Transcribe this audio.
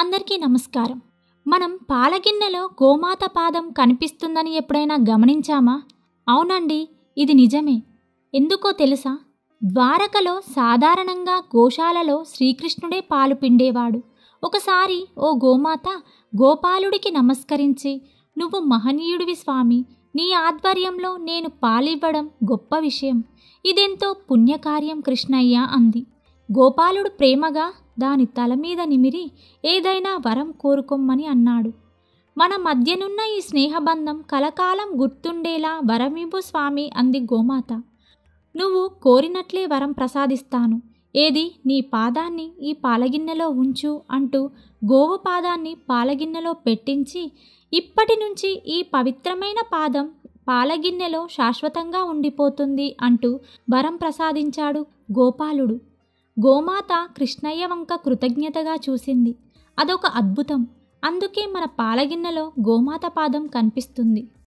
అందరికీ నమస్కారం మనం పాలగిన్నెలో గోమాత పాదం కనిపిస్తుందని ఎప్పుడైనా గమనించామా అవునండి ఇది నిజమే ఎందుకో తెలుసా ద్వారకలో సాధారణంగా గోశాలలో శ్రీకృష్ణుడే పాలు పిండేవాడు ఒకసారి ఓ గోమాత గోపాలుడికి నమస్కరించి నువ్వు మహనీయుడివి స్వామి నీ ఆధ్వర్యంలో నేను పాలివ్వడం గొప్ప విషయం ఇదెంతో పుణ్యకార్యం కృష్ణయ్య అంది గోపాలుడు ప్రేమగా దాని తల మీద నిమిరి ఏదైనా వరం కోరుకోమ్మని అన్నాడు మన మధ్యనున్న ఈ స్నేహబంధం కలకాలం గుర్తుండేలా వరమివ్వు స్వామి అంది గోమాత నువ్వు కోరినట్లే వరం ప్రసాదిస్తాను ఏది నీ పాదాన్ని ఈ పాలగిన్నెలో ఉంచు అంటూ గోవు పాదాన్ని పాలగిన్నెలో పెట్టించి ఇప్పటి నుంచి ఈ పవిత్రమైన పాదం పాలగిన్నెలో శాశ్వతంగా ఉండిపోతుంది అంటూ వరం ప్రసాదించాడు గోపాలుడు గోమాత కృష్ణయ్య వంక కృతజ్ఞతగా చూసింది అదొక అద్భుతం అందుకే మన పాలగిన్నెలో గోమాత పాదం కనిపిస్తుంది